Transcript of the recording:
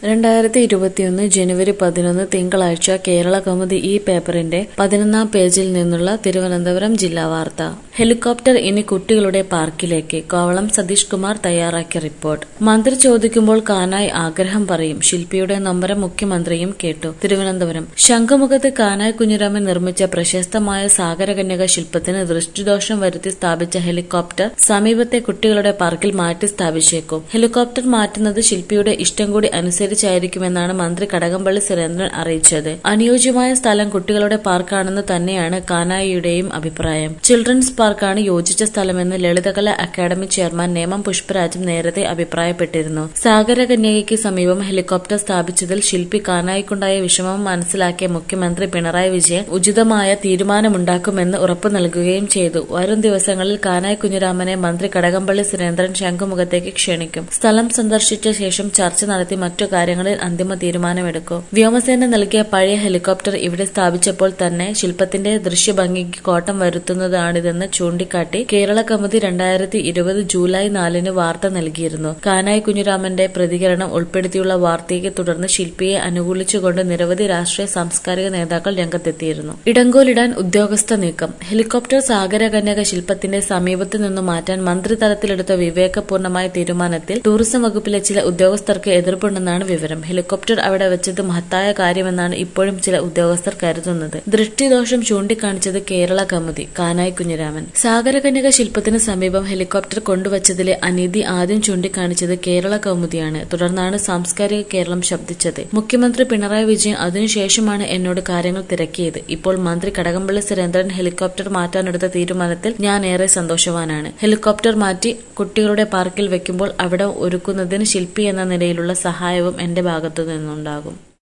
രണ്ടായിരത്തി ഇരുപത്തിയൊന്ന് ജനുവരി പതിനൊന്ന് തിങ്കളാഴ്ച കേരള കൗമുദി ഈ പേപ്പറിന്റെ പതിനൊന്നാം പേജിൽ നിന്നുള്ള തിരുവനന്തപുരം ജില്ലാ വാർത്ത ഹെലികോപ്റ്റർ ഇനി കുട്ടികളുടെ പാർക്കിലേക്ക് കോവളം സതീഷ് കുമാർ തയ്യാറാക്കിയ റിപ്പോർട്ട് മന്ത്രി ചോദിക്കുമ്പോൾ കാനായി ആഗ്രഹം പറയും ശില്പിയുടെ നമ്പരം മുഖ്യമന്ത്രിയും കേട്ടു തിരുവനന്തപുരം ശംഖുമുഖത്ത് കാനായി കുഞ്ഞിരാമൻ നിർമ്മിച്ച പ്രശസ്തമായ സാഗരകന്യക ശില്പത്തിന് ദൃഷ്ടിദോഷം വരുത്തി സ്ഥാപിച്ച ഹെലികോപ്റ്റർ സമീപത്തെ കുട്ടികളുടെ പാർക്കിൽ മാറ്റി സ്ഥാപിച്ചേക്കും ഹെലികോപ്റ്റർ മാറ്റുന്നത് ശില്പിയുടെ ഇഷ്ടം കൂടി അനുസരിച്ചായിരിക്കുമെന്നാണ് മന്ത്രി കടകംപള്ളി സുരേന്ദ്രൻ അറിയിച്ചത് അനുയോജ്യമായ സ്ഥലം കുട്ടികളുടെ പാർക്കാണെന്ന് തന്നെയാണ് കാനായിയുടെയും അഭിപ്രായം ചിൽഡ്രൻസ് പാർക്കാണ് യോജിച്ച സ്ഥലമെന്ന് ലളിതകല അക്കാദമി ചെയർമാൻ നേമം പുഷ്പരാജും നേരത്തെ അഭിപ്രായപ്പെട്ടിരുന്നു സാഗരകന്യകയ്ക്ക് സമീപം ഹെലികോപ്റ്റർ സ്ഥാപിച്ചതിൽ ശില്പി കാനായിക്കുണ്ടായ വിഷമം മനസ്സിലാക്കിയ മുഖ്യമന്ത്രി പിണറായി വിജയൻ ഉചിതമായ തീരുമാനമുണ്ടാക്കുമെന്ന് ഉറപ്പു നൽകുകയും ചെയ്തു വരും ദിവസങ്ങളിൽ കാനായി കുഞ്ഞിരാമനെ മന്ത്രി കടകംപള്ളി സുരേന്ദ്രൻ ശംഖുമുഖത്തേക്ക് ക്ഷണിക്കും സ്ഥലം സന്ദർശിച്ച ശേഷം ചർച്ച നടത്തി മറ്റു കാര്യങ്ങളിൽ അന്തിമ തീരുമാനമെടുക്കും വ്യോമസേന നൽകിയ പഴയ ഹെലികോപ്റ്റർ ഇവിടെ സ്ഥാപിച്ചപ്പോൾ തന്നെ ശില്പത്തിന്റെ ദൃശ്യഭംഗിക്ക് കോട്ടം വരുത്തുന്നതാണിതെന്ന് ചൂണ്ടിക്കാട്ടി കേരള കമ്മിറ്റി രണ്ടായിരത്തി ഇരുപത് ജൂലൈ നാലിന് വാർത്ത നൽകിയിരുന്നു കാനായി കുഞ്ഞിരാമന്റെ പ്രതികരണം ഉൾപ്പെടുത്തിയുള്ള വാർത്തയെ തുടർന്ന് ശില്പിയെ അനുകൂലിച്ചുകൊണ്ട് നിരവധി രാഷ്ട്രീയ സാംസ്കാരിക നേതാക്കൾ രംഗത്തെത്തിയിരുന്നു ഇടങ്കോലിടാൻ ഉദ്യോഗസ്ഥ നീക്കം ഹെലികോപ്റ്റർ സാഗരകന്യക ശില്പത്തിന്റെ സമീപത്തു നിന്ന് മാറ്റാൻ മന്ത്രിതലത്തിലെടുത്ത വിവേകപൂർണമായ തീരുമാനത്തിൽ ടൂറിസം വകുപ്പിലെ ചില ഉദ്യോഗസ്ഥർക്ക് എതിർപ്പുണ്ടെന്നാണ് വിവരം ഹെലികോപ്റ്റർ അവിടെ വെച്ചത് മഹത്തായ കാര്യമെന്നാണ് ഇപ്പോഴും ചില ഉദ്യോഗസ്ഥർ കരുതുന്നത് ദൃഷ്ടിദോഷം ചൂണ്ടിക്കാണിച്ചത് കേരള കമ്മിറ്റി കാനായി കുഞ്ഞിരാമൻ സാഗരകന്യക ശില്പത്തിന് സമീപം ഹെലികോപ്റ്റർ കൊണ്ടുവച്ചതിലെ അനീതി ആദ്യം ചൂണ്ടിക്കാണിച്ചത് കേരള കൗമുദിയാണ് തുടർന്നാണ് സാംസ്കാരിക കേരളം ശബ്ദിച്ചത് മുഖ്യമന്ത്രി പിണറായി വിജയൻ അതിനുശേഷമാണ് എന്നോട് കാര്യങ്ങൾ തിരക്കിയത് ഇപ്പോൾ മന്ത്രി കടകംപള്ളി സുരേന്ദ്രൻ ഹെലികോപ്റ്റർ മാറ്റാനെടുത്ത തീരുമാനത്തിൽ ഞാൻ ഏറെ സന്തോഷവാനാണ് ഹെലികോപ്റ്റർ മാറ്റി കുട്ടികളുടെ പാർക്കിൽ വെക്കുമ്പോൾ അവിടെ ഒരുക്കുന്നതിന് ശില്പി എന്ന നിലയിലുള്ള സഹായവും എന്റെ ഭാഗത്തു നിന്നുണ്ടാകും